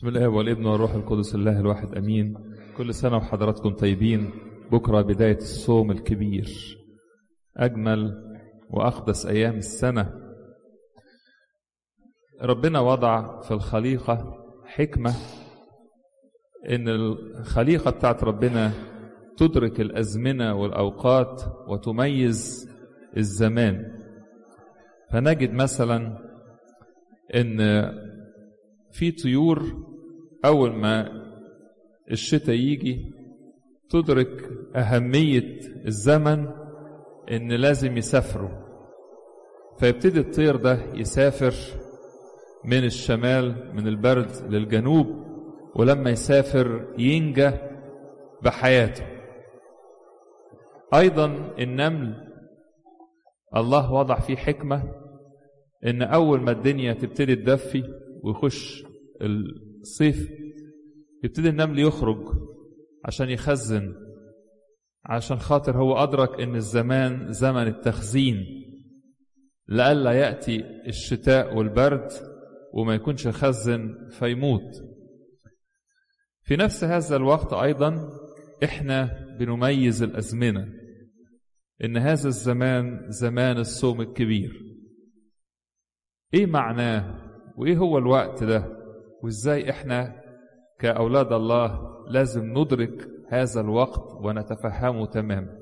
بسم الله والابن والروح القدس الله الواحد امين كل سنه وحضراتكم طيبين بكره بدايه الصوم الكبير اجمل واقدس ايام السنه ربنا وضع في الخليقه حكمه ان الخليقه بتاعت ربنا تدرك الازمنه والاوقات وتميز الزمان فنجد مثلا ان في طيور اول ما الشتاء يجي تدرك اهميه الزمن ان لازم يسافروا فيبتدي الطير ده يسافر من الشمال من البرد للجنوب ولما يسافر ينجى بحياته ايضا النمل الله وضع فيه حكمه ان اول ما الدنيا تبتدي تدفي ويخش الصيف يبتدي النمل يخرج عشان يخزن عشان خاطر هو أدرك إن الزمان زمن التخزين لئلا يأتي الشتاء والبرد وما يكونش خزن فيموت في نفس هذا الوقت أيضا إحنا بنميز الأزمنة إن هذا الزمان زمان الصوم الكبير إيه معناه وإيه هو الوقت ده وإزاي إحنا كأولاد الله لازم ندرك هذا الوقت ونتفهمه تماما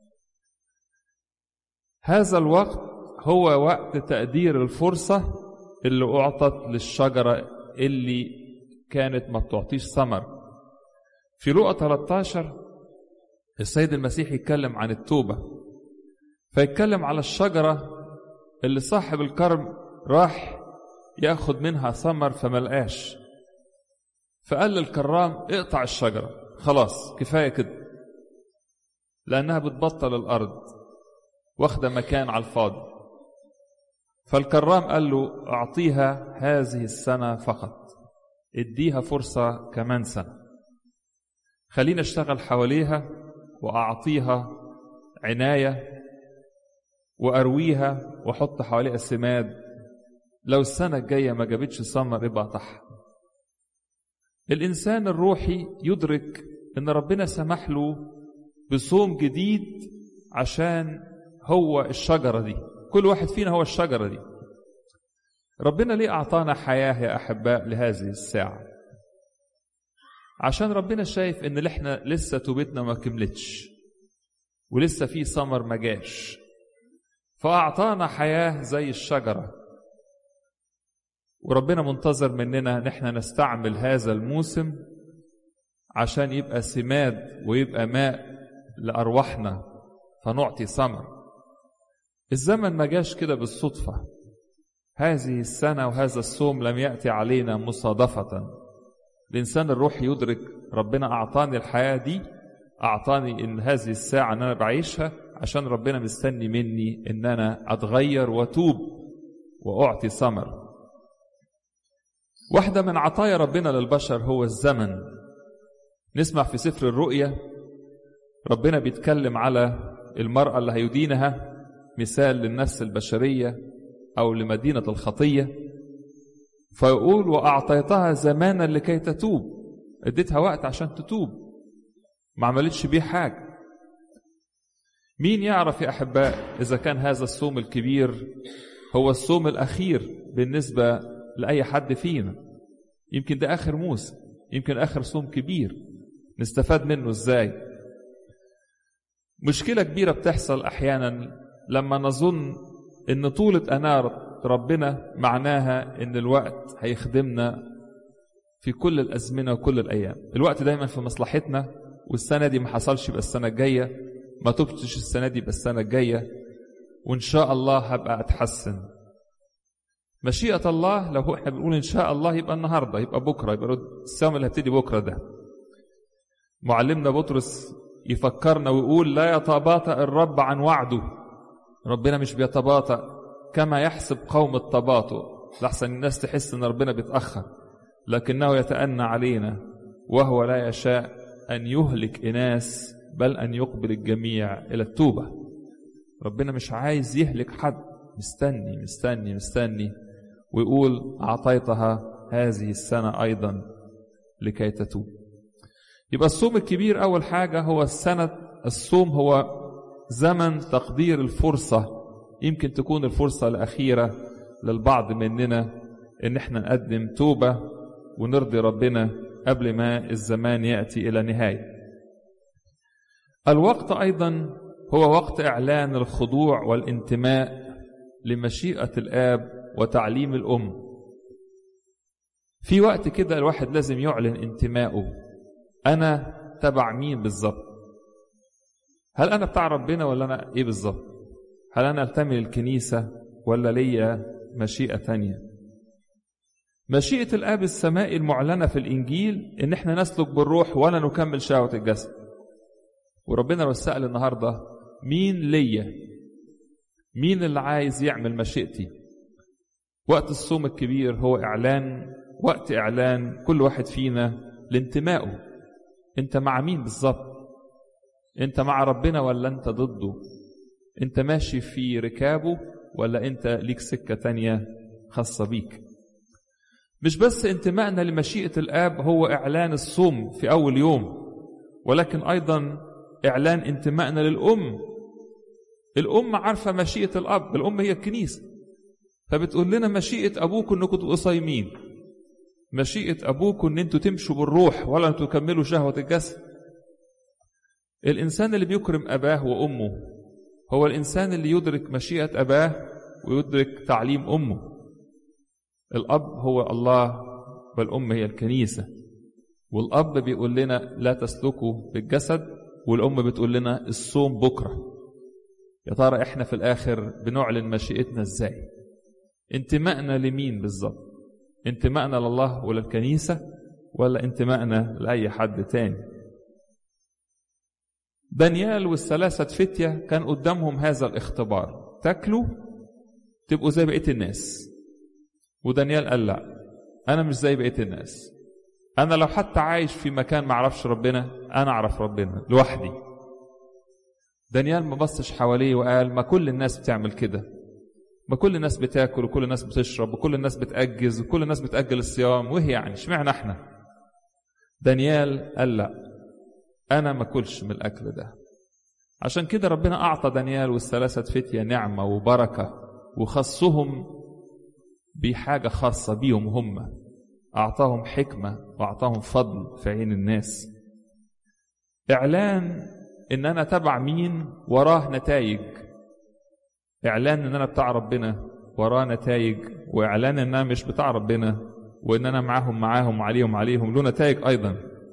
هذا الوقت هو وقت تقدير الفرصة اللي أعطت للشجرة اللي كانت ما بتعطيش ثمر في لقى 13 السيد المسيح يتكلم عن التوبة فيتكلم على الشجرة اللي صاحب الكرم راح ياخد منها ثمر فملقاش فقال للكرام اقطع الشجرة خلاص كفاية كده لأنها بتبطل الأرض واخدة مكان على الفاضي فالكرام قال له أعطيها هذه السنة فقط اديها فرصة كمان سنة خلينا اشتغل حواليها وأعطيها عناية وأرويها وأحط حواليها سماد لو السنة الجاية ما جابتش ثمر يبقى قطعها الإنسان الروحي يدرك إن ربنا سمح له بصوم جديد عشان هو الشجرة دي كل واحد فينا هو الشجرة دي ربنا ليه أعطانا حياة يا أحباء لهذه الساعة عشان ربنا شايف إن إحنا لسه توبتنا ما كملتش ولسه في ثمر ما جاش فأعطانا حياة زي الشجرة وربنا منتظر مننا ان احنا نستعمل هذا الموسم عشان يبقى سماد ويبقى ماء لارواحنا فنعطي ثمر الزمن ما جاش كده بالصدفه هذه السنه وهذا الصوم لم ياتي علينا مصادفه الانسان الروحي يدرك ربنا اعطاني الحياه دي اعطاني ان هذه الساعه ان انا بعيشها عشان ربنا مستني مني ان انا اتغير واتوب واعطي ثمر واحدة من عطايا ربنا للبشر هو الزمن نسمع في سفر الرؤيا ربنا بيتكلم على المرأة اللي هيدينها مثال للنفس البشرية أو لمدينة الخطية فيقول وأعطيتها زمانا لكي تتوب اديتها وقت عشان تتوب ما عملتش بيه حاجة مين يعرف يا أحباء إذا كان هذا الصوم الكبير هو الصوم الأخير بالنسبة لأي حد فينا يمكن ده آخر موسم يمكن آخر صوم كبير نستفاد منه إزاي مشكلة كبيرة بتحصل أحيانا لما نظن إن طولة أنار ربنا معناها إن الوقت هيخدمنا في كل الأزمنة وكل الأيام الوقت دايما في مصلحتنا والسنة دي ما حصلش يبقى السنة الجاية ما تبتش السنة دي يبقى السنة الجاية وإن شاء الله هبقى أتحسن مشيئة الله لو احنا بنقول إن شاء الله يبقى النهاردة يبقى بكرة يبقى الصيام اللي هبتدي بكرة ده معلمنا بطرس يفكرنا ويقول لا يتباطأ الرب عن وعده ربنا مش بيتباطأ كما يحسب قوم التباطؤ لحسن الناس تحس ان ربنا بيتأخر لكنه يتأنى علينا وهو لا يشاء أن يهلك إناس بل أن يقبل الجميع إلى التوبة ربنا مش عايز يهلك حد مستني مستني مستني ويقول أعطيتها هذه السنة أيضا لكي تتوب يبقى الصوم الكبير أول حاجة هو السنة الصوم هو زمن تقدير الفرصة يمكن تكون الفرصة الأخيرة للبعض مننا إن احنا نقدم توبة ونرضي ربنا قبل ما الزمان يأتي إلى نهاية الوقت أيضا هو وقت إعلان الخضوع والانتماء لمشيئة الآب وتعليم الأم في وقت كده الواحد لازم يعلن انتمائه أنا تبع مين بالظبط هل أنا بتاع ربنا ولا أنا إيه بالظبط هل أنا أنتمي للكنيسة ولا ليا مشيئة تانية مشيئة الآب السمائي المعلنة في الإنجيل إن إحنا نسلك بالروح ولا نكمل شهوة الجسد وربنا لو سأل النهاردة مين ليا مين اللي عايز يعمل مشيئتي وقت الصوم الكبير هو إعلان وقت إعلان كل واحد فينا لانتمائه أنت مع مين بالظبط أنت مع ربنا ولا أنت ضده أنت ماشي في ركابه ولا أنت ليك سكة تانية خاصة بيك مش بس انتمائنا لمشيئة الآب هو إعلان الصوم في أول يوم ولكن أيضا إعلان انتمائنا للأم الأم عارفة مشيئة الأب الأم هي الكنيسة فبتقول لنا مشيئة أبوكم أنكم تبقوا صايمين مشيئة أبوكم أن أنتوا تمشوا بالروح ولا أنتوا تكملوا شهوة الجسد الإنسان اللي بيكرم أباه وأمه هو الإنسان اللي يدرك مشيئة أباه ويدرك تعليم أمه الأب هو الله والأم هي الكنيسة والأب بيقول لنا لا تسلكوا بالجسد والأم بتقول لنا الصوم بكرة يا ترى إحنا في الآخر بنعلن مشيئتنا إزاي انتمائنا لمين بالظبط انتمائنا لله وللكنيسة ولا انتمائنا لأي حد تاني دانيال والثلاثة فتية كان قدامهم هذا الاختبار تاكلوا تبقوا زي بقية الناس ودانيال قال لا أنا مش زي بقية الناس أنا لو حتى عايش في مكان ما أعرفش ربنا أنا أعرف ربنا لوحدي دانيال ما بصش حواليه وقال ما كل الناس بتعمل كده ما كل الناس بتاكل وكل الناس بتشرب وكل الناس بتأجز وكل الناس بتأجل الصيام وهي يعني اشمعنى احنا دانيال قال لا أنا ما كلش من الأكل ده عشان كده ربنا أعطى دانيال والثلاثة فتية نعمة وبركة وخصهم بحاجة خاصة بيهم هم أعطاهم حكمة وأعطاهم فضل في عين الناس إعلان إن أنا تبع مين وراه نتائج إعلان إن أنا بتاع ربنا وراه نتائج وإعلان إن أنا مش بتاع ربنا وإن أنا معاهم معاهم وعليهم عليهم له نتائج أيضا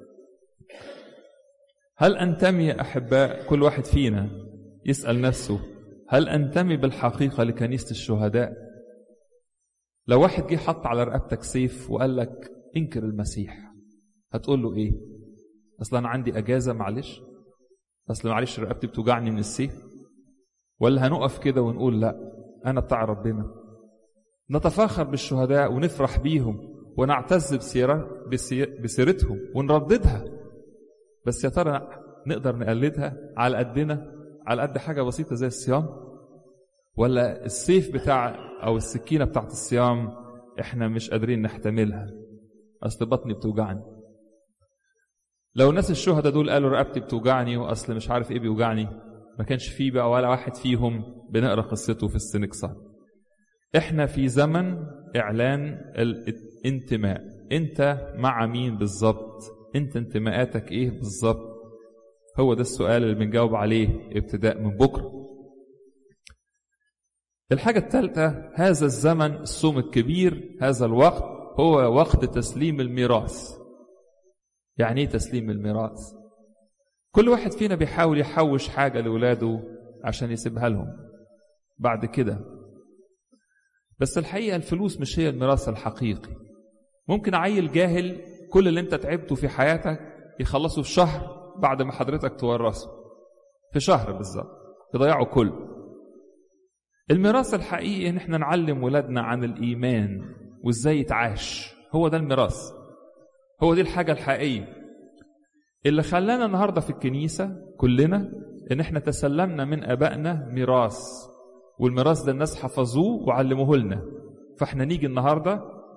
هل أنتمي يا أحباء كل واحد فينا يسأل نفسه هل أنتمي بالحقيقة لكنيسة الشهداء لو واحد جه حط على رقبتك سيف وقال لك انكر المسيح هتقول له ايه اصل انا عندي اجازه معلش اصل معلش رقبتي بتوجعني من السيف ولا هنقف كده ونقول لا انا بتاع ربنا نتفاخر بالشهداء ونفرح بيهم ونعتز بسيرة بسيرتهم ونرددها بس يا ترى نقدر نقلدها على قدنا على قد حاجه بسيطه زي الصيام ولا السيف بتاع او السكينه بتاعت الصيام احنا مش قادرين نحتملها اصل بطني بتوجعني لو ناس الشهداء دول قالوا رقبتي بتوجعني واصل مش عارف ايه بيوجعني ما كانش فيه بقى ولا واحد فيهم بنقرا قصته في السنكسار احنا في زمن اعلان الانتماء انت مع مين بالظبط انت انتماءاتك ايه بالظبط هو ده السؤال اللي بنجاوب عليه ابتداء من بكره الحاجة الثالثة هذا الزمن الصوم الكبير هذا الوقت هو وقت تسليم الميراث يعني ايه تسليم الميراث كل واحد فينا بيحاول يحوش حاجة لولاده عشان يسيبها لهم بعد كده بس الحقيقة الفلوس مش هي الميراث الحقيقي ممكن عيل جاهل كل اللي انت تعبته في حياتك يخلصه في شهر بعد ما حضرتك تورثه في شهر بالظبط يضيعه كله الميراث الحقيقي ان احنا نعلم ولادنا عن الايمان وازاي يتعاش هو ده الميراث هو دي الحاجه الحقيقيه اللي خلانا النهارده في الكنيسه كلنا ان احنا تسلمنا من ابائنا ميراث والميراث ده الناس حفظوه وعلموه لنا فاحنا نيجي النهارده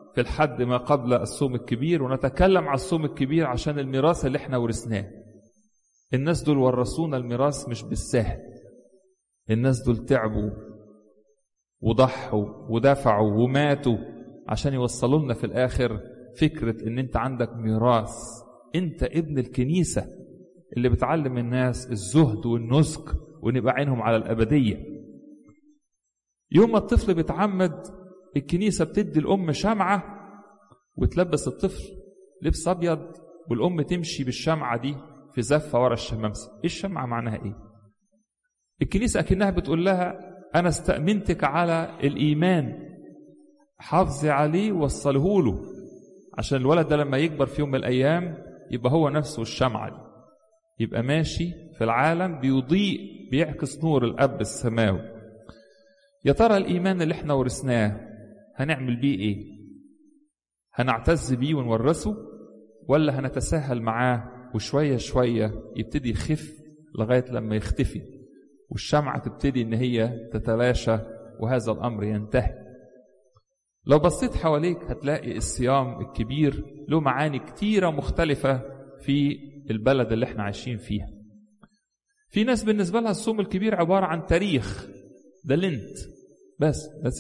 في الحد ما قبل الصوم الكبير ونتكلم على الصوم الكبير عشان الميراث اللي احنا ورثناه الناس دول ورثونا الميراث مش بالسهل الناس دول تعبوا وضحوا ودفعوا وماتوا عشان يوصلوا لنا في الاخر فكره ان انت عندك ميراث انت ابن الكنيسه اللي بتعلم الناس الزهد والنسك ونبقى عينهم على الابديه يوم ما الطفل بيتعمد الكنيسه بتدي الام شمعه وتلبس الطفل لبس ابيض والام تمشي بالشمعه دي في زفه ورا الشمامسه ايه الشمعه معناها ايه الكنيسه اكنها بتقول لها انا استامنتك على الايمان حافظي عليه ووصله له عشان الولد ده لما يكبر في يوم من الايام يبقى هو نفسه الشمعه دي يبقى ماشي في العالم بيضيء بيعكس نور الاب السماوي يا ترى الايمان اللي احنا ورثناه هنعمل بيه ايه هنعتز بيه ونورثه ولا هنتساهل معاه وشويه شويه يبتدي يخف لغايه لما يختفي والشمعه تبتدي ان هي تتلاشى وهذا الامر ينتهي لو بصيت حواليك هتلاقي الصيام الكبير له معاني كتيرة مختلفة في البلد اللي احنا عايشين فيها في ناس بالنسبة لها الصوم الكبير عبارة عن تاريخ ده لنت بس بس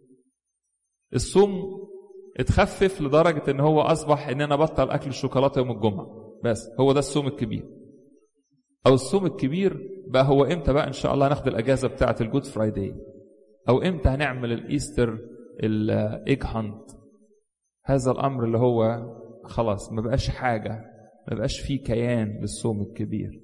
الصوم اتخفف لدرجة ان هو اصبح ان انا بطل اكل الشوكولاتة يوم الجمعة بس هو ده الصوم الكبير او الصوم الكبير بقى هو امتى بقى ان شاء الله ناخد الاجازة بتاعة الجود فرايداي او امتى هنعمل الايستر الايج هانت هذا الامر اللي هو خلاص ما بقاش حاجه ما بقاش فيه كيان للصوم الكبير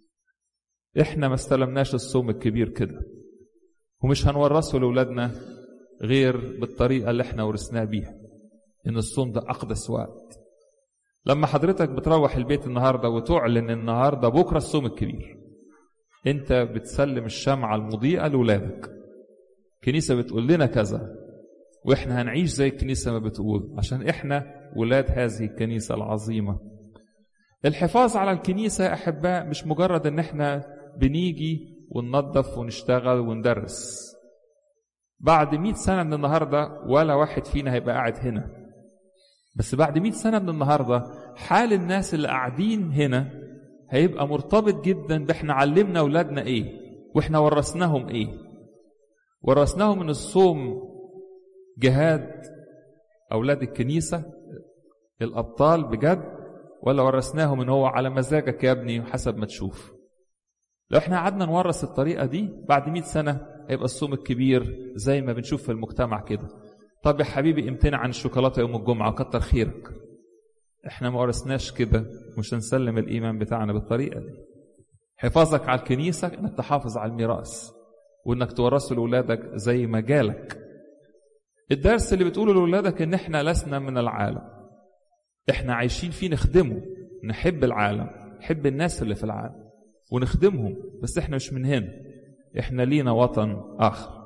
احنا ما استلمناش الصوم الكبير كده ومش هنورثه لاولادنا غير بالطريقه اللي احنا ورثناه بيها ان الصوم ده اقدس وقت لما حضرتك بتروح البيت النهارده وتعلن النهارده بكره الصوم الكبير انت بتسلم الشمعه المضيئه لاولادك كنيسه بتقول لنا كذا واحنا هنعيش زي الكنيسه ما بتقول عشان احنا ولاد هذه الكنيسه العظيمه الحفاظ على الكنيسه يا احباء مش مجرد ان احنا بنيجي وننظف ونشتغل وندرس بعد مئة سنة من النهاردة ولا واحد فينا هيبقى قاعد هنا بس بعد مئة سنة من النهاردة حال الناس اللي قاعدين هنا هيبقى مرتبط جدا بإحنا علمنا أولادنا إيه وإحنا ورثناهم إيه ورثناهم من الصوم جهاد أولاد الكنيسة الأبطال بجد ولا ورثناهم إن هو على مزاجك يا ابني حسب ما تشوف لو احنا قعدنا نورث الطريقة دي بعد مئة سنة هيبقى الصوم الكبير زي ما بنشوف في المجتمع كده طب يا حبيبي امتنع عن الشوكولاتة يوم الجمعة كتر خيرك احنا ما ورثناش كده مش هنسلم الإيمان بتاعنا بالطريقة دي حفاظك على الكنيسة انك تحافظ على الميراث وانك تورثه لأولادك زي ما جالك الدرس اللي بتقوله لأولادك ان احنا لسنا من العالم احنا عايشين فيه نخدمه نحب العالم نحب الناس اللي في العالم ونخدمهم بس احنا مش من هنا احنا لينا وطن اخر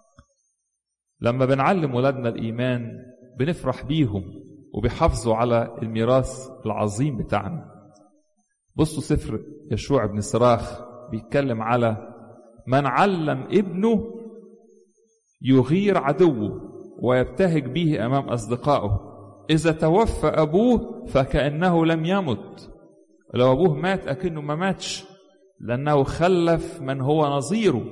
لما بنعلم ولادنا الايمان بنفرح بيهم وبيحافظوا على الميراث العظيم بتاعنا بصوا سفر يشوع بن صراخ بيتكلم على من علم ابنه يغير عدوه ويبتهج به امام اصدقائه اذا توفى ابوه فكانه لم يمت لو ابوه مات اكنه ما ماتش لأنه خلف من هو نظيره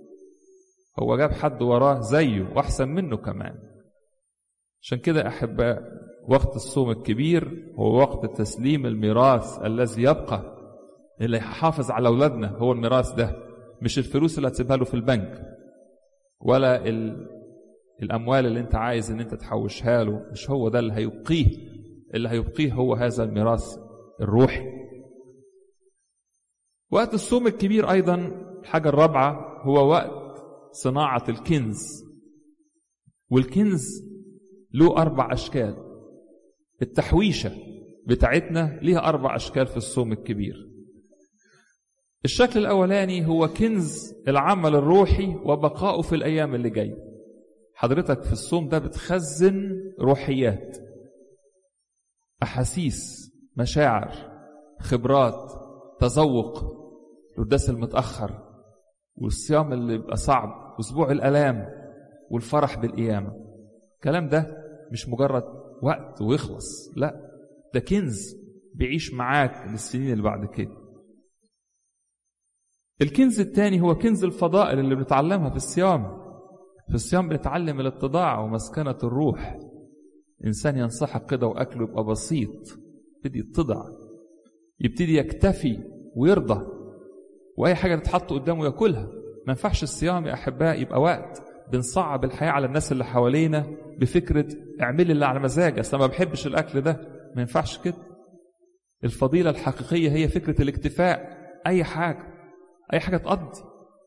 هو جاب حد وراه زيه وأحسن منه كمان عشان كده أحباء وقت الصوم الكبير هو وقت تسليم الميراث الذي يبقى اللي هيحافظ على أولادنا هو الميراث ده مش الفلوس اللي هتسيبها له في البنك ولا ال... الأموال اللي أنت عايز إن أنت تحوشها له مش هو ده اللي هيبقيه اللي هيبقيه هو هذا الميراث الروحي وقت الصوم الكبير أيضا الحاجة الرابعة هو وقت صناعة الكنز والكنز له أربع أشكال التحويشة بتاعتنا ليها أربع أشكال في الصوم الكبير الشكل الأولاني هو كنز العمل الروحي وبقائه في الأيام اللي جاية حضرتك في الصوم ده بتخزن روحيات أحاسيس مشاعر خبرات تذوق القداس المتأخر والصيام اللي بيبقى صعب وأسبوع الآلام والفرح بالقيامة الكلام ده مش مجرد وقت ويخلص لا ده كنز بيعيش معاك للسنين اللي بعد كده الكنز الثاني هو كنز الفضائل اللي بنتعلمها في الصيام في الصيام بنتعلم الاتضاع ومسكنة الروح إنسان ينسحق كده وأكله يبقى بسيط يبتدي يتضع يبتدي يكتفي ويرضى وأي حاجة تتحط قدامه ياكلها ما ينفعش الصيام يا أحباء يبقى وقت بنصعب الحياة على الناس اللي حوالينا بفكرة اعملي اللي على مزاجك أصل ما بحبش الأكل ده ما ينفعش كده الفضيلة الحقيقية هي فكرة الاكتفاء أي حاجة أي حاجة تقضي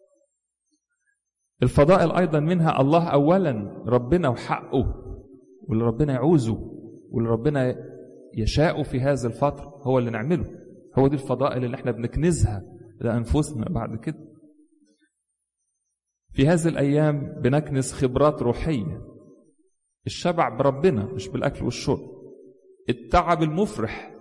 الفضائل أيضا منها الله أولا ربنا وحقه واللي ربنا يعوزه واللي ربنا يشاء في هذه الفترة هو اللي نعمله هو دي الفضائل اللي احنا بنكنزها لأنفسنا بعد كده في هذه الأيام بنكنز خبرات روحية الشبع بربنا مش بالأكل والشرب التعب المفرح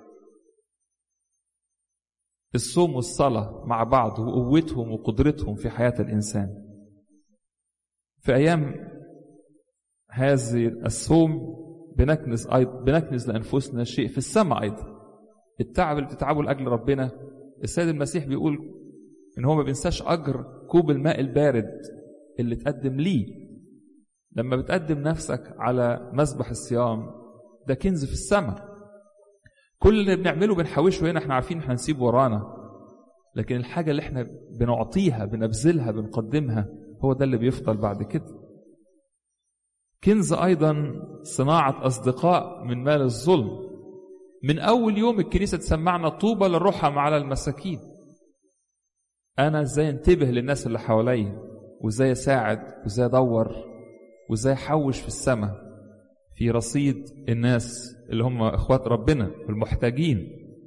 الصوم والصلاة مع بعض وقوتهم وقدرتهم في حياة الإنسان في أيام هذه الصوم بنكنز أيضا بنكنز لأنفسنا شيء في السماء أيضا التعب اللي بتتعبه لأجل ربنا السيد المسيح بيقول إن هو ما بينساش أجر كوب الماء البارد اللي تقدم ليه لما بتقدم نفسك على مسبح الصيام ده كنز في السماء كل اللي بنعمله بنحوشه هنا احنا عارفين احنا هنسيب ورانا لكن الحاجة اللي احنا بنعطيها بنبذلها بنقدمها هو ده اللي بيفضل بعد كده كنز أيضا صناعة أصدقاء من مال الظلم من أول يوم الكنيسة تسمعنا طوبى للرحم على المساكين أنا إزاي انتبه للناس اللي حواليا وإزاي أساعد وإزاي أدور وإزاي أحوش في السماء في رصيد الناس اللي هم إخوات ربنا والمحتاجين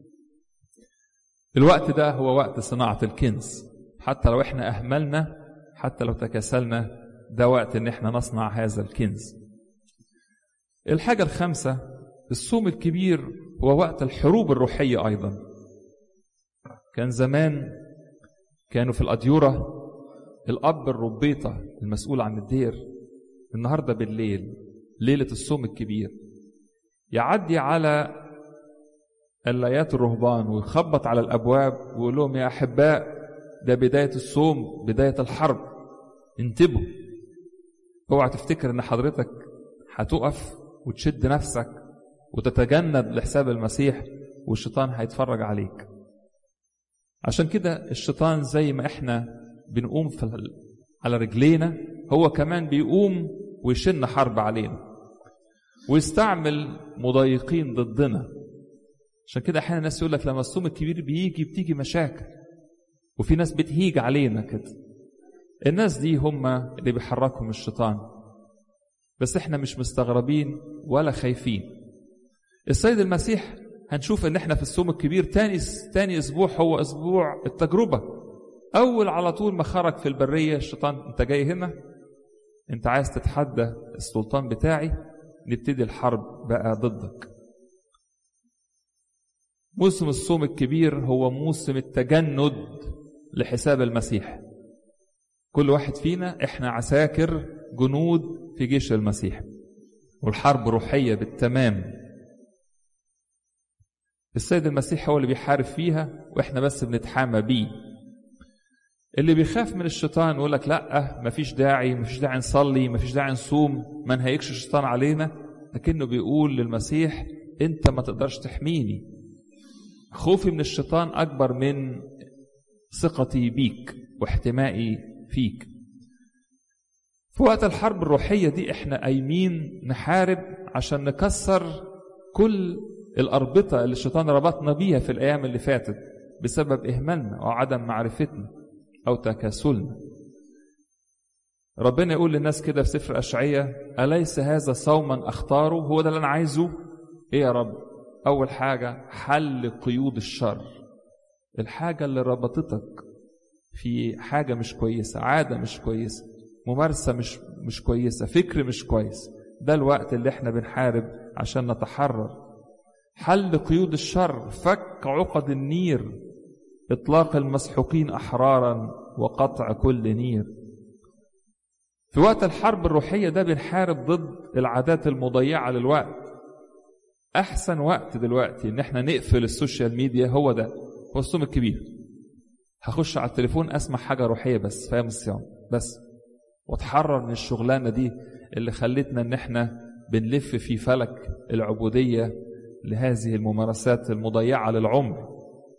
الوقت ده هو وقت صناعة الكنز حتى لو احنا أهملنا حتى لو تكاسلنا ده وقت ان احنا نصنع هذا الكنز الحاجة الخامسة الصوم الكبير هو وقت الحروب الروحية أيضا كان زمان كانوا في الأديرة الأب الربيطة المسؤول عن الدير النهاردة بالليل ليلة الصوم الكبير يعدي على اللايات الرهبان ويخبط على الأبواب ويقول لهم يا أحباء ده بداية الصوم بداية الحرب انتبهوا اوعى تفتكر ان حضرتك هتقف وتشد نفسك وتتجند لحساب المسيح والشيطان هيتفرج عليك عشان كده الشيطان زي ما احنا بنقوم في على رجلينا هو كمان بيقوم ويشن حرب علينا ويستعمل مضايقين ضدنا عشان كده احيانا الناس يقول لك لما الصوم الكبير بيجي بتيجي مشاكل وفي ناس بتهيج علينا كده الناس دي هم اللي بيحركهم الشيطان بس احنا مش مستغربين ولا خايفين السيد المسيح هنشوف ان احنا في الصوم الكبير تاني تاني اسبوع هو اسبوع التجربه اول على طول ما خرج في البريه الشيطان انت جاي هنا انت عايز تتحدى السلطان بتاعي نبتدي الحرب بقى ضدك موسم الصوم الكبير هو موسم التجند لحساب المسيح كل واحد فينا احنا عساكر جنود في جيش المسيح والحرب روحية بالتمام السيد المسيح هو اللي بيحارب فيها واحنا بس بنتحامى بيه اللي بيخاف من الشيطان يقول لك لا مفيش داعي مفيش داعي نصلي مفيش داعي نصوم ما نهيكش الشيطان علينا لكنه بيقول للمسيح انت ما تقدرش تحميني خوفي من الشيطان اكبر من ثقتي بيك واحتمائي فيك في وقت الحرب الروحية دي احنا قايمين نحارب عشان نكسر كل الأربطة اللي الشيطان ربطنا بيها في الأيام اللي فاتت بسبب إهمالنا أو عدم معرفتنا أو تكاسلنا ربنا يقول للناس كده في سفر أشعية أليس هذا صوما أختاره هو ده اللي أنا عايزه إيه يا رب أول حاجة حل قيود الشر الحاجة اللي ربطتك في حاجة مش كويسة عادة مش كويسة ممارسة مش مش كويسة فكر مش كويس ده الوقت اللي احنا بنحارب عشان نتحرر حل قيود الشر فك عقد النير إطلاق المسحوقين أحرارا وقطع كل نير في وقت الحرب الروحية ده بنحارب ضد العادات المضيعة للوقت أحسن وقت دلوقتي إن إحنا نقفل السوشيال ميديا هو ده هو الصوم الكبير هخش على التليفون أسمع حاجة روحية بس فاهم الصيام بس واتحرر من الشغلانة دي اللي خلتنا إن إحنا بنلف في فلك العبودية لهذه الممارسات المضيعة للعمر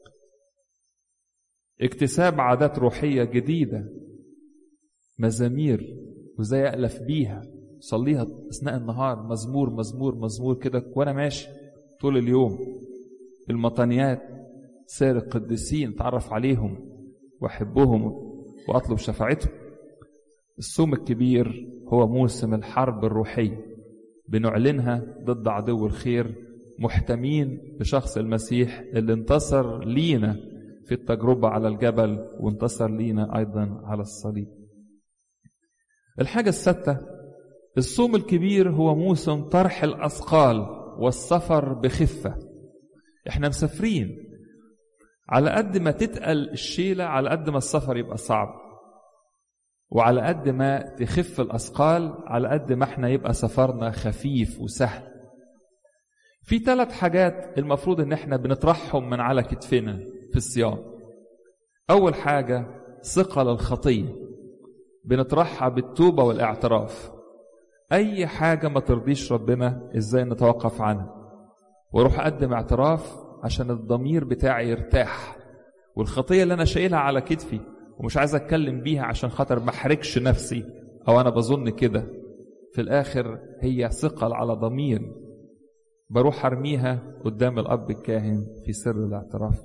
اكتساب عادات روحية جديدة مزامير وازاي ألف بيها صليها أثناء النهار مزمور مزمور مزمور كده وأنا ماشي طول اليوم المطانيات سير القديسين اتعرف عليهم وأحبهم وأطلب شفاعتهم الصوم الكبير هو موسم الحرب الروحية بنعلنها ضد عدو الخير محتمين بشخص المسيح اللي انتصر لينا في التجربة على الجبل وانتصر لينا أيضا على الصليب الحاجة الستة الصوم الكبير هو موسم طرح الأثقال والسفر بخفة احنا مسافرين على قد ما تتقل الشيلة على قد ما السفر يبقى صعب وعلى قد ما تخف الأثقال على قد ما احنا يبقى سفرنا خفيف وسهل في ثلاث حاجات المفروض ان احنا بنطرحهم من على كتفنا في الصيام اول حاجة ثقل الخطية بنطرحها بالتوبة والاعتراف اي حاجة ما ترضيش ربنا ازاي نتوقف عنها واروح اقدم اعتراف عشان الضمير بتاعي يرتاح والخطية اللي انا شايلها على كتفي ومش عايز اتكلم بيها عشان خاطر ما احرجش نفسي او انا بظن كده في الاخر هي ثقل على ضميري بروح ارميها قدام الاب الكاهن في سر الاعتراف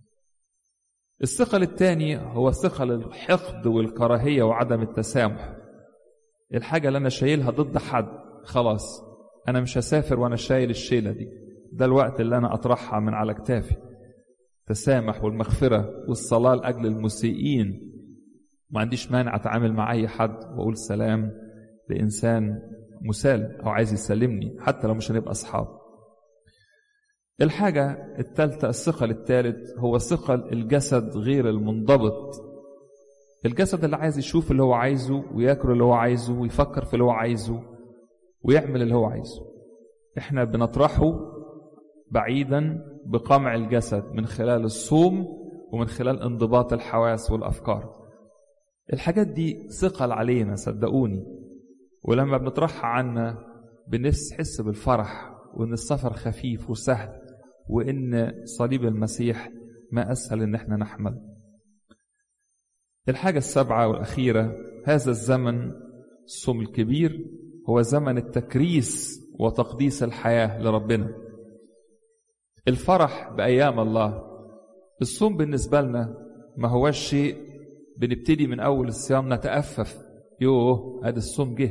الثقل الثاني هو ثقل الحقد والكراهيه وعدم التسامح الحاجه اللي انا شايلها ضد حد خلاص انا مش هسافر وانا شايل الشيله دي ده الوقت اللي انا اطرحها من على كتافي التسامح والمغفره والصلاه لاجل المسيئين ما عنديش مانع اتعامل مع اي حد واقول سلام لانسان مسالم او عايز يسلمني حتى لو مش هنبقى اصحاب الحاجة الثالثة الثقل الثالث هو ثقل الجسد غير المنضبط الجسد اللي عايز يشوف اللي هو عايزه وياكل اللي هو عايزه ويفكر في اللي هو عايزه ويعمل اللي هو عايزه احنا بنطرحه بعيدا بقمع الجسد من خلال الصوم ومن خلال انضباط الحواس والافكار الحاجات دي ثقل علينا صدقوني ولما بنطرحها عنا بنحس بالفرح وان السفر خفيف وسهل وان صليب المسيح ما اسهل ان احنا نحمل الحاجه السابعه والاخيره هذا الزمن الصوم الكبير هو زمن التكريس وتقديس الحياه لربنا الفرح بايام الله الصوم بالنسبه لنا ما هوش شيء بنبتدي من اول الصيام نتأفف يوه ادي الصوم جه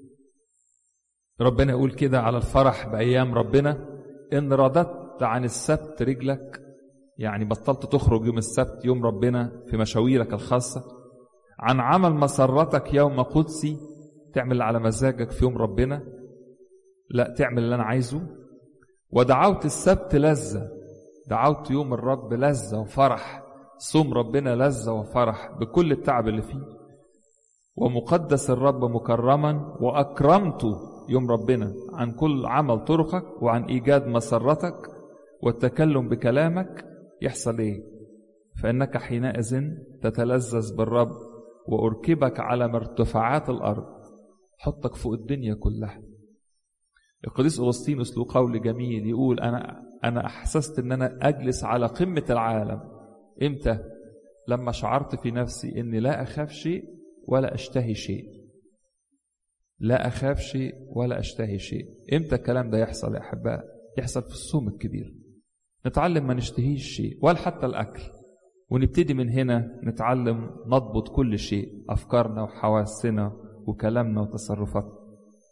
ربنا يقول كده على الفرح بأيام ربنا إن رددت عن السبت رجلك يعني بطلت تخرج يوم السبت يوم ربنا في مشاويرك الخاصة عن عمل مسرتك يوم قدسي تعمل على مزاجك في يوم ربنا لا تعمل اللي أنا عايزه ودعوت السبت لذة دعوت يوم الرب لذة وفرح صوم ربنا لذة وفرح بكل التعب اللي فيه ومقدس الرب مكرما وأكرمته يوم ربنا عن كل عمل طرقك وعن إيجاد مسرتك والتكلم بكلامك يحصل إيه؟ فإنك حينئذ تتلذذ بالرب وأركبك على مرتفعات الأرض حطك فوق الدنيا كلها القديس أغسطينوس له قول جميل يقول أنا أنا أحسست إن أنا أجلس على قمة العالم إمتى؟ لما شعرت في نفسي إني لا أخاف شيء ولا أشتهي شيء لا أخاف شيء ولا أشتهي شيء إمتى الكلام ده يحصل يا أحباء يحصل في الصوم الكبير نتعلم ما نشتهيش شيء ولا حتى الأكل ونبتدي من هنا نتعلم نضبط كل شيء أفكارنا وحواسنا وكلامنا وتصرفاتنا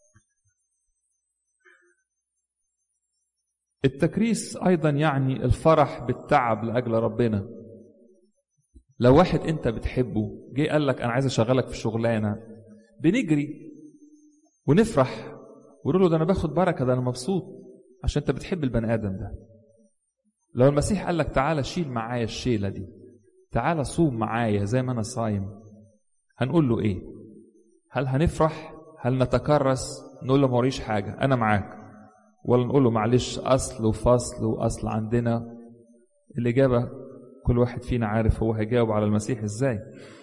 التكريس أيضا يعني الفرح بالتعب لأجل ربنا لو واحد أنت بتحبه جه قال لك أنا عايز أشغلك في شغلانة بنجري ونفرح ونقول له ده أنا باخد بركة ده أنا مبسوط عشان أنت بتحب البني آدم ده لو المسيح قال لك تعالى شيل معايا الشيلة دي تعالى صوم معايا زي ما أنا صايم هنقول له إيه هل هنفرح هل نتكرس نقول له موريش حاجة أنا معاك ولا نقول له معلش أصل وفصل وأصل عندنا الإجابة كل واحد فينا عارف هو هيجاوب على المسيح إزاي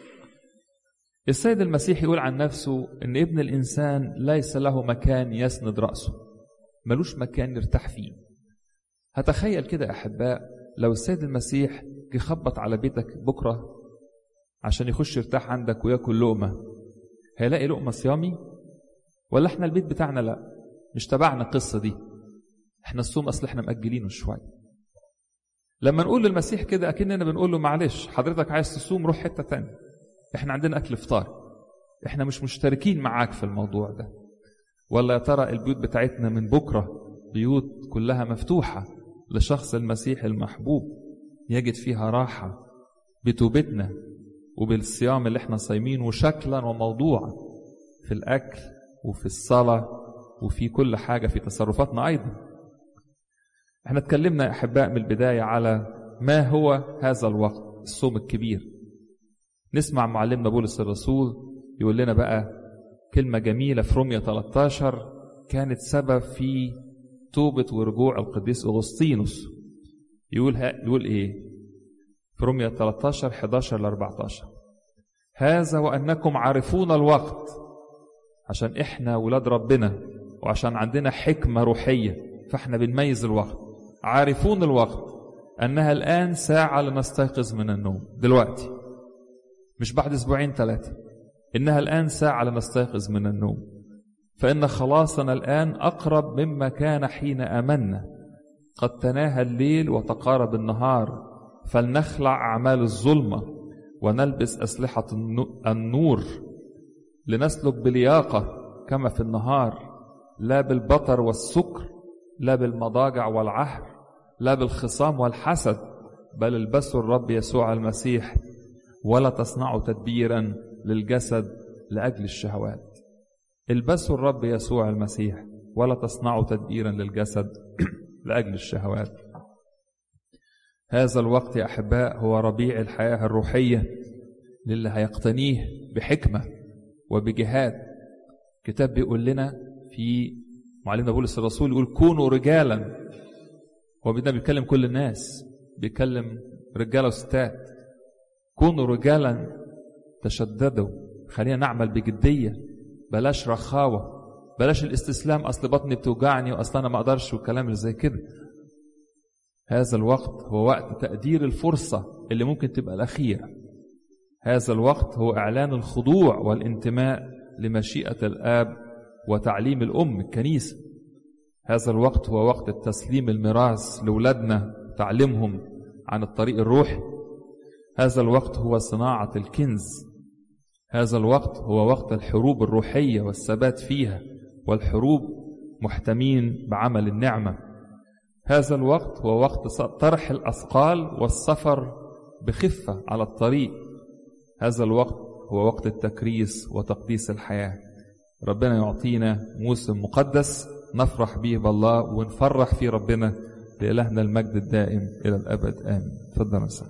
السيد المسيح يقول عن نفسه ان ابن الانسان ليس له مكان يسند راسه ملوش مكان يرتاح فيه هتخيل كده يا احباء لو السيد المسيح جه خبط على بيتك بكره عشان يخش يرتاح عندك وياكل لقمه هيلاقي لقمه صيامي ولا احنا البيت بتاعنا لا مش تبعنا القصه دي احنا الصوم اصل احنا مأجلينه شويه لما نقول للمسيح كده اكننا بنقول له معلش حضرتك عايز تصوم روح حته تانية احنا عندنا اكل فطار احنا مش مشتركين معاك في الموضوع ده ولا يا ترى البيوت بتاعتنا من بكره بيوت كلها مفتوحه لشخص المسيح المحبوب يجد فيها راحه بتوبتنا وبالصيام اللي احنا صايمينه شكلا وموضوعا في الاكل وفي الصلاه وفي كل حاجه في تصرفاتنا ايضا احنا اتكلمنا يا احباء من البدايه على ما هو هذا الوقت الصوم الكبير نسمع معلمنا بولس الرسول يقول لنا بقى كلمة جميلة في رومية 13 كانت سبب في توبة ورجوع القديس أغسطينوس يقول يقول إيه؟ في رومية 13 11 ل 14 هذا وأنكم عارفون الوقت عشان إحنا ولاد ربنا وعشان عندنا حكمة روحية فإحنا بنميز الوقت عارفون الوقت أنها الآن ساعة لنستيقظ من النوم دلوقتي مش بعد اسبوعين ثلاثة إنها الآن ساعة لنستيقظ من النوم فإن خلاصنا الآن أقرب مما كان حين آمنا قد تناهى الليل وتقارب النهار فلنخلع أعمال الظلمة ونلبس أسلحة النور لنسلك بلياقة كما في النهار لا بالبطر والسكر لا بالمضاجع والعهر لا بالخصام والحسد بل البسوا الرب يسوع المسيح ولا تصنعوا تدبيرا للجسد لاجل الشهوات البسوا الرب يسوع المسيح ولا تصنعوا تدبيرا للجسد لاجل الشهوات هذا الوقت يا احباء هو ربيع الحياه الروحيه للي هيقتنيه بحكمه وبجهاد كتاب بيقول لنا في معلمنا بولس الرسول يقول كونوا رجالا هو بدنا بيتكلم كل الناس بيتكلم رجاله وستات كونوا رجالا تشددوا خلينا نعمل بجدية بلاش رخاوة بلاش الاستسلام أصل بطني بتوجعني وأصل أنا ما أقدرش والكلام اللي زي كده هذا الوقت هو وقت تقدير الفرصة اللي ممكن تبقى الأخيرة هذا الوقت هو إعلان الخضوع والانتماء لمشيئة الآب وتعليم الأم الكنيسة هذا الوقت هو وقت التسليم الميراث لأولادنا تعليمهم عن الطريق الروحي هذا الوقت هو صناعة الكنز هذا الوقت هو وقت الحروب الروحية والثبات فيها والحروب محتمين بعمل النعمة هذا الوقت هو وقت طرح الأثقال والسفر بخفة على الطريق هذا الوقت هو وقت التكريس وتقديس الحياة ربنا يعطينا موسم مقدس نفرح به بالله ونفرح في ربنا لإلهنا المجد الدائم إلى الأبد آمين تفضل يا